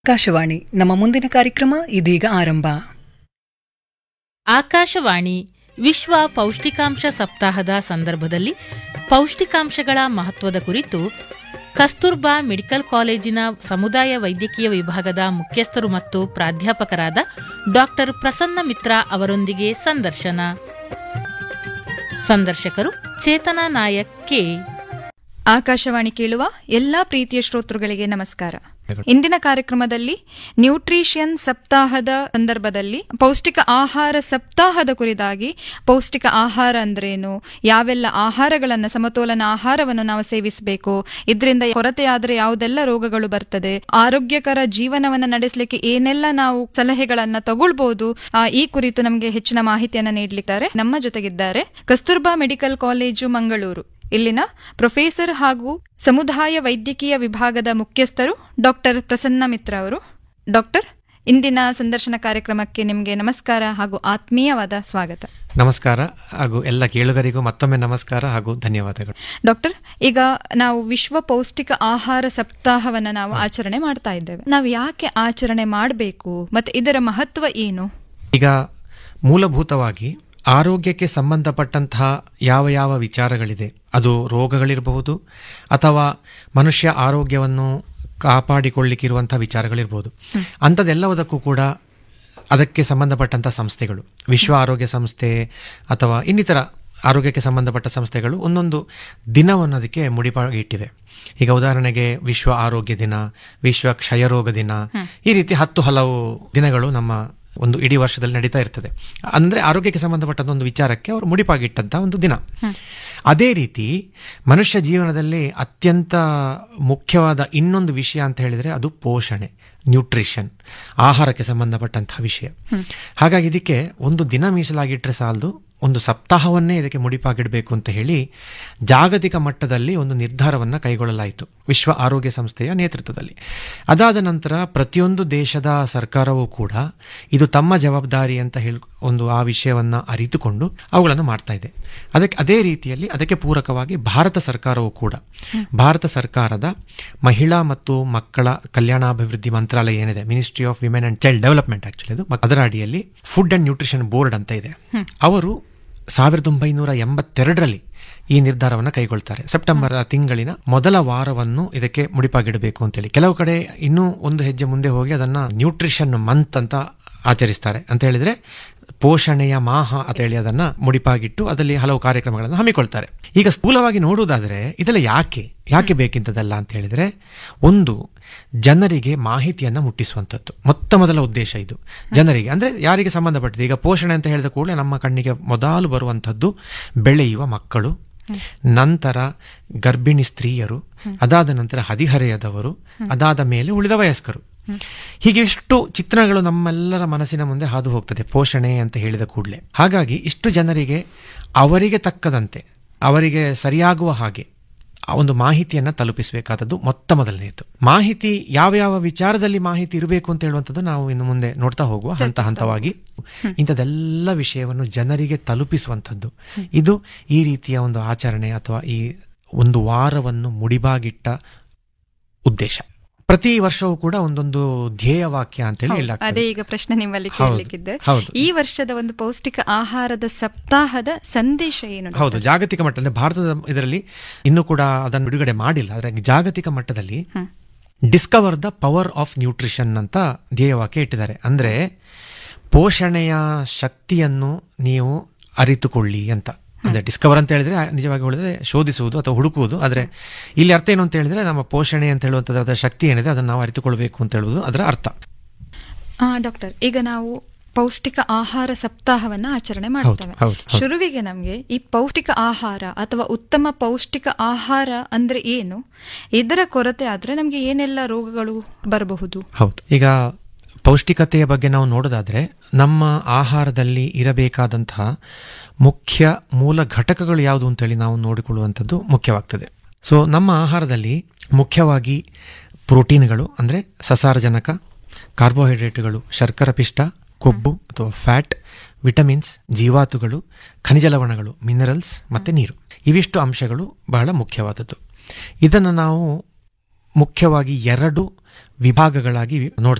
ಆಕಾಶವಾಣಿ ನಮ್ಮ ಮುಂದಿನ ಕಾರ್ಯಕ್ರಮ ಇದೀಗ ಆರಂಭ ಆಕಾಶವಾಣಿ ವಿಶ್ವ ಪೌಷ್ಟಿಕಾಂಶ ಸಪ್ತಾಹದ ಸಂದರ್ಭದಲ್ಲಿ ಪೌಷ್ಟಿಕಾಂಶಗಳ ಮಹತ್ವದ ಕುರಿತು ಕಸ್ತೂರ್ಬಾ ಮೆಡಿಕಲ್ ಕಾಲೇಜಿನ ಸಮುದಾಯ ವೈದ್ಯಕೀಯ ವಿಭಾಗದ ಮುಖ್ಯಸ್ಥರು ಮತ್ತು ಪ್ರಾಧ್ಯಾಪಕರಾದ ಡಾಕ್ಟರ್ ಪ್ರಸನ್ನ ಮಿತ್ರ ಅವರೊಂದಿಗೆ ಸಂದರ್ಶನ ಸಂದರ್ಶಕರು ಚೇತನಾ ನಾಯಕ್ ಕೆ ಆಕಾಶವಾಣಿ ಕೇಳುವ ಎಲ್ಲಾ ಪ್ರೀತಿಯ ಶ್ರೋತೃಗಳಿಗೆ ನಮಸ್ಕಾರ ಇಂದಿನ ಕಾರ್ಯಕ್ರಮದಲ್ಲಿ ನ್ಯೂಟ್ರಿಷಿಯನ್ ಸಪ್ತಾಹದ ಸಂದರ್ಭದಲ್ಲಿ ಪೌಷ್ಟಿಕ ಆಹಾರ ಸಪ್ತಾಹದ ಕುರಿತಾಗಿ ಪೌಷ್ಟಿಕ ಆಹಾರ ಅಂದ್ರೇನು ಯಾವೆಲ್ಲ ಆಹಾರಗಳನ್ನ ಸಮತೋಲನ ಆಹಾರವನ್ನು ನಾವು ಸೇವಿಸಬೇಕು ಇದರಿಂದ ಕೊರತೆಯಾದರೆ ಯಾವುದೆಲ್ಲ ರೋಗಗಳು ಬರ್ತದೆ ಆರೋಗ್ಯಕರ ಜೀವನವನ್ನ ನಡೆಸಲಿಕ್ಕೆ ಏನೆಲ್ಲ ನಾವು ಸಲಹೆಗಳನ್ನ ತಗೊಳ್ಬಹುದು ಆ, ಈ ಕುರಿತು ನಮಗೆ ಹೆಚ್ಚಿನ ಮಾಹಿತಿಯನ್ನ ನೀಡಲಿದ್ದಾರೆ ನಮ್ಮ ಜೊತೆಗಿದ್ದಾರೆ ಕಸ್ತೂರ್ಬಾ ಮೆಡಿಕಲ್ ಕಾಲೇಜು ಮಂಗಳೂರು ಇಲ್ಲಿನ ಪ್ರೊಫೆಸರ್ ಹಾಗೂ ಸಮುದಾಯ ವೈದ್ಯಕೀಯ ವಿಭಾಗದ ಮುಖ್ಯಸ್ಥರು ಡಾಕ್ಟರ್ ಪ್ರಸನ್ನ ಮಿತ್ರ ಅವರು ಡಾಕ್ಟರ್ ಇಂದಿನ ಸಂದರ್ಶನ ಕಾರ್ಯಕ್ರಮಕ್ಕೆ ನಿಮಗೆ ನಮಸ್ಕಾರ ಹಾಗೂ ಆತ್ಮೀಯವಾದ ಸ್ವಾಗತ ನಮಸ್ಕಾರ ಹಾಗೂ ಎಲ್ಲ ಕೇಳುಗರಿಗೂ ಮತ್ತೊಮ್ಮೆ ನಮಸ್ಕಾರ ಹಾಗೂ ಧನ್ಯವಾದಗಳು ಡಾಕ್ಟರ್ ಈಗ ನಾವು ವಿಶ್ವ ಪೌಷ್ಟಿಕ ಆಹಾರ ಸಪ್ತಾಹವನ್ನ ನಾವು ಆಚರಣೆ ಮಾಡ್ತಾ ಇದ್ದೇವೆ ನಾವು ಯಾಕೆ ಆಚರಣೆ ಮಾಡಬೇಕು ಮತ್ತೆ ಇದರ ಮಹತ್ವ ಏನು ಈಗ ಮೂಲಭೂತವಾಗಿ ಆರೋಗ್ಯಕ್ಕೆ ಸಂಬಂಧಪಟ್ಟಂತಹ ಯಾವ ಯಾವ ವಿಚಾರಗಳಿದೆ ಅದು ರೋಗಗಳಿರಬಹುದು ಅಥವಾ ಮನುಷ್ಯ ಆರೋಗ್ಯವನ್ನು ಕಾಪಾಡಿಕೊಳ್ಳಿಕ್ಕಿರುವಂತಹ ವಿಚಾರಗಳಿರ್ಬೋದು ಅಂಥದ್ದೆಲ್ಲವುದಕ್ಕೂ ಕೂಡ ಅದಕ್ಕೆ ಸಂಬಂಧಪಟ್ಟಂಥ ಸಂಸ್ಥೆಗಳು ವಿಶ್ವ ಆರೋಗ್ಯ ಸಂಸ್ಥೆ ಅಥವಾ ಇನ್ನಿತರ ಆರೋಗ್ಯಕ್ಕೆ ಸಂಬಂಧಪಟ್ಟ ಸಂಸ್ಥೆಗಳು ಒಂದೊಂದು ದಿನವನ್ನು ಅದಕ್ಕೆ ಮುಡಿಪಾಗಿ ಇಟ್ಟಿವೆ ಈಗ ಉದಾಹರಣೆಗೆ ವಿಶ್ವ ಆರೋಗ್ಯ ದಿನ ವಿಶ್ವ ಕ್ಷಯರೋಗ ದಿನ ಈ ರೀತಿ ಹತ್ತು ಹಲವು ದಿನಗಳು ನಮ್ಮ ಒಂದು ಇಡೀ ವರ್ಷದಲ್ಲಿ ನಡೀತಾ ಇರ್ತದೆ ಅಂದರೆ ಆರೋಗ್ಯಕ್ಕೆ ಸಂಬಂಧಪಟ್ಟಂತ ಒಂದು ವಿಚಾರಕ್ಕೆ ಅವರು ಮುಡಿಪಾಗಿಟ್ಟಂಥ ಒಂದು ದಿನ ಅದೇ ರೀತಿ ಮನುಷ್ಯ ಜೀವನದಲ್ಲಿ ಅತ್ಯಂತ ಮುಖ್ಯವಾದ ಇನ್ನೊಂದು ವಿಷಯ ಅಂತ ಹೇಳಿದರೆ ಅದು ಪೋಷಣೆ ನ್ಯೂಟ್ರಿಷನ್ ಆಹಾರಕ್ಕೆ ಸಂಬಂಧಪಟ್ಟಂತಹ ವಿಷಯ ಹಾಗಾಗಿ ಇದಕ್ಕೆ ಒಂದು ದಿನ ಮೀಸಲಾಗಿಟ್ಟರೆ ಸಾಲದು ಒಂದು ಸಪ್ತಾಹವನ್ನೇ ಇದಕ್ಕೆ ಮುಡಿಪಾಗಿಡಬೇಕು ಅಂತ ಹೇಳಿ ಜಾಗತಿಕ ಮಟ್ಟದಲ್ಲಿ ಒಂದು ನಿರ್ಧಾರವನ್ನು ಕೈಗೊಳ್ಳಲಾಯಿತು ವಿಶ್ವ ಆರೋಗ್ಯ ಸಂಸ್ಥೆಯ ನೇತೃತ್ವದಲ್ಲಿ ಅದಾದ ನಂತರ ಪ್ರತಿಯೊಂದು ದೇಶದ ಸರ್ಕಾರವೂ ಕೂಡ ಇದು ತಮ್ಮ ಜವಾಬ್ದಾರಿ ಅಂತ ಹೇಳಿ ಒಂದು ಆ ವಿಷಯವನ್ನು ಅರಿತುಕೊಂಡು ಅವುಗಳನ್ನು ಮಾಡ್ತಾ ಇದೆ ಅದಕ್ಕೆ ಅದೇ ರೀತಿಯಲ್ಲಿ ಅದಕ್ಕೆ ಪೂರಕವಾಗಿ ಭಾರತ ಸರ್ಕಾರವೂ ಕೂಡ ಭಾರತ ಸರ್ಕಾರದ ಮಹಿಳಾ ಮತ್ತು ಮಕ್ಕಳ ಕಲ್ಯಾಣಾಭಿವೃದ್ಧಿ ಮಂತ್ರಾಲಯ ಏನಿದೆ ministry of women and child development actually ಅದು ಅದರ ಅಡಿಯಲ್ಲಿ ಫುಡ್ ಅಂಡ್ ನ್ಯೂಟ್ರಿಷನ್ ಬೋರ್ಡ್ ಅಂತ ಇದೆ ಅವರು ಸಾವಿರದ ಒಂಬೈನೂರ ಎಂಬತ್ತೆರಡರಲ್ಲಿ ಈ ನಿರ್ಧಾರವನ್ನು ಕೈಗೊಳ್ತಾರೆ ಸೆಪ್ಟೆಂಬರ್ ತಿಂಗಳಿನ ಮೊದಲ ವಾರವನ್ನು ಇದಕ್ಕೆ ಮುಡಿಪಾಗಿಡಬೇಕು ಅಂತೇಳಿ ಕೆಲವು ಕಡೆ ಇನ್ನೂ ಒಂದು ಹೆಜ್ಜೆ ಮುಂದೆ ಹೋಗಿ ಅದನ್ನ ನ್ಯೂಟ್ರಿಷನ್ ಮಂತ್ ಅಂತ ಆಚರಿಸ್ತಾರೆ ಅಂತ ಹೇಳಿದ್ರೆ ಪೋಷಣೆಯ ಮಾಹ ಅಂತ ಹೇಳಿ ಅದನ್ನ ಮುಡಿಪಾಗಿಟ್ಟು ಅದರಲ್ಲಿ ಹಲವು ಕಾರ್ಯಕ್ರಮಗಳನ್ನು ಹಮ್ಮಿಕೊಳ್ತಾರೆ ಈಗ ಸ್ಥೂಲವಾಗಿ ನೋಡುವುದಾದರೆ ಇದೆಲ್ಲ ಯಾಕೆ ಯಾಕೆ ಬೇಕಿಂತದಲ್ಲ ಅಂತ ಹೇಳಿದ್ರೆ ಒಂದು ಜನರಿಗೆ ಮಾಹಿತಿಯನ್ನ ಮುಟ್ಟಿಸುವಂಥದ್ದು ಮೊತ್ತ ಮೊದಲ ಉದ್ದೇಶ ಇದು ಜನರಿಗೆ ಅಂದ್ರೆ ಯಾರಿಗೆ ಸಂಬಂಧಪಟ್ಟಿದೆ ಈಗ ಪೋಷಣೆ ಅಂತ ಹೇಳಿದ ಕೂಡಲೇ ನಮ್ಮ ಕಣ್ಣಿಗೆ ಮೊದಲು ಬರುವಂಥದ್ದು ಬೆಳೆಯುವ ಮಕ್ಕಳು ನಂತರ ಗರ್ಭಿಣಿ ಸ್ತ್ರೀಯರು ಅದಾದ ನಂತರ ಹದಿಹರೆಯದವರು ಅದಾದ ಮೇಲೆ ಉಳಿದ ವಯಸ್ಕರು ಹೀಗೆ ಇಷ್ಟು ಚಿತ್ರಣಗಳು ನಮ್ಮೆಲ್ಲರ ಮನಸ್ಸಿನ ಮುಂದೆ ಹಾದು ಹೋಗ್ತದೆ ಪೋಷಣೆ ಅಂತ ಹೇಳಿದ ಕೂಡಲೇ ಹಾಗಾಗಿ ಇಷ್ಟು ಜನರಿಗೆ ಅವರಿಗೆ ತಕ್ಕದಂತೆ ಅವರಿಗೆ ಸರಿಯಾಗುವ ಹಾಗೆ ಆ ಒಂದು ಮಾಹಿತಿಯನ್ನು ತಲುಪಿಸಬೇಕಾದದ್ದು ಮೊತ್ತ ಮೊದಲನೆಯದು ಮಾಹಿತಿ ಯಾವ ಯಾವ ವಿಚಾರದಲ್ಲಿ ಮಾಹಿತಿ ಇರಬೇಕು ಅಂತ ಹೇಳುವಂಥದ್ದು ನಾವು ಇನ್ನು ಮುಂದೆ ನೋಡ್ತಾ ಹೋಗುವ ಹಂತ ಹಂತವಾಗಿ ಇಂಥದ್ದೆಲ್ಲ ವಿಷಯವನ್ನು ಜನರಿಗೆ ತಲುಪಿಸುವಂಥದ್ದು ಇದು ಈ ರೀತಿಯ ಒಂದು ಆಚರಣೆ ಅಥವಾ ಈ ಒಂದು ವಾರವನ್ನು ಮುಡಿಬಾಗಿಟ್ಟ ಉದ್ದೇಶ ಪ್ರತಿ ವರ್ಷವೂ ಕೂಡ ಒಂದೊಂದು ಧ್ಯೇಯ ವಾಕ್ಯ ಅಂತ ಹೇಳಿ ಅದೇ ಹೇಳಲಾಗ್ತದೆ ಈಗ ಪ್ರಶ್ನೆ ನಿಮ್ಮಲ್ಲಿ ಹೌದು, ಕೇಳಲಿಕ್ಕಿದ್ದೆ ಹೌದು. ಈ ವರ್ಷದ ಒಂದು ಪೌಷ್ಟಿಕ ಆಹಾರದ ಸಪ್ತಾಹದ ಸಂದೇಶ ಏನು ಡಾಕ್ಟರ್? ಹೌದು ಜಾಗತಿಕ ಮಟ್ಟ ಅಂದ್ರೆ ಭಾರತದ ಇದರಲ್ಲಿ ಇನ್ನೂ ಕೂಡ ಅದನ್ನು ಬಿಡುಗಡೆ ಮಾಡಿಲ್ಲ ಆದರೆ ಜಾಗತಿಕ ಮಟ್ಟದಲ್ಲಿ discover the power of nutrition ಅಂತ ಧ್ಯೇಯವಾಕ್ಯ ಇಟ್ಟಿದ್ದಾರೆ ಅಂದ್ರೆ ಪೋಷಣೆಯ ಶಕ್ತಿಯನ್ನು ನೀವು ಅರಿತುಕೊಳ್ಳಿ ಅಂತ ಅಂದ್ರೆ ಡಿಸ್ಕವರ್ ಅಂತ ಹೇಳಿದ್ರೆ ಆ, ನಿಜವಾಗಿ ಹೇಳಿದ್ರೆ ಶೋಧಿಸುವುದು ಅಥವಾ ಹುಡುಕುವುದು ಆದರೆ ಇಲ್ಲಿ ಅರ್ಥ ಏನು ಅಂತ ಹೇಳಿದ್ರೆ ನಮ್ಮ ಪೋಷಣೆ ಅಂತ ಹೇಳುವಂಥದ್ದು ಅದರ ಶಕ್ತಿ ಏನಿದೆ ಅದನ್ನು ನಾವು ಅರಿತುಕೊಳ್ಬೇಕು ಅಂತ ಹೇಳುವುದು ಅದರ ಅರ್ಥ ಆ ಡಾಕ್ಟರ್ ಈಗ ನಾವು ಪೌಷ್ಟಿಕ ಆಹಾರ ಸಪ್ತಾಹವನ್ನ ಆಚರಣೆ ಮಾಡ್ತೇವೆ ಹೌದು, ಹೌದು. ಶುರುವಿಗೆ ನಮಗೆ ಈ ಪೌಷ್ಟಿಕ ಆಹಾರ ಅಥವಾ ಉತ್ತಮ ಪೌಷ್ಟಿಕ ಆಹಾರ ಅಂದ್ರೆ ಏನು ಇದರ ಕೊರತೆ ಆದ್ರೆ ನಮಗೆ ಏನೆಲ್ಲ ರೋಗಗಳು ಬರಬಹುದು ಹೌದು ಈಗ ಪೌಷ್ಟಿಕತೆಯ ಬಗ್ಗೆ ನಾವು ನೋಡೋದಾದ್ರೆ ನಮ್ಮ ಆಹಾರದಲ್ಲಿ ಇರಬೇಕಾದಂತಹ ಮುಖ್ಯ ಮೂಲ ಘಟಕಗಳು ಯಾವುದು ಅಂತೇಳಿ ನಾವು ನೋಡಿಕೊಳ್ಳುವಂಥದ್ದು ಮುಖ್ಯವಾಗ್ತದೆ ಸೊ ನಮ್ಮ ಆಹಾರದಲ್ಲಿ ಮುಖ್ಯವಾಗಿ ಪ್ರೋಟೀನ್ಗಳು ಅಂದರೆ ಸಸಾರಜನಕ ಕಾರ್ಬೋಹೈಡ್ರೇಟ್ಗಳು ಶರ್ಕರ ಪಿಷ್ಟ ಕೊಬ್ಬು ಅಥವಾ ಫ್ಯಾಟ್ ವಿಟಮಿನ್ಸ್ ಜೀವಾತುಗಳು ಖನಿಜ ಲವಣಗಳು ಮಿನರಲ್ಸ್ ಮತ್ತು ನೀರು ಇವಿಷ್ಟು ಅಂಶಗಳು ಬಹಳ ಮುಖ್ಯವಾದದ್ದು ಇದನ್ನು ನಾವು ಮುಖ್ಯವಾಗಿ ಎರಡು ವಿಭಾಗಗಳಾಗಿ ನೋಡ್ತಾ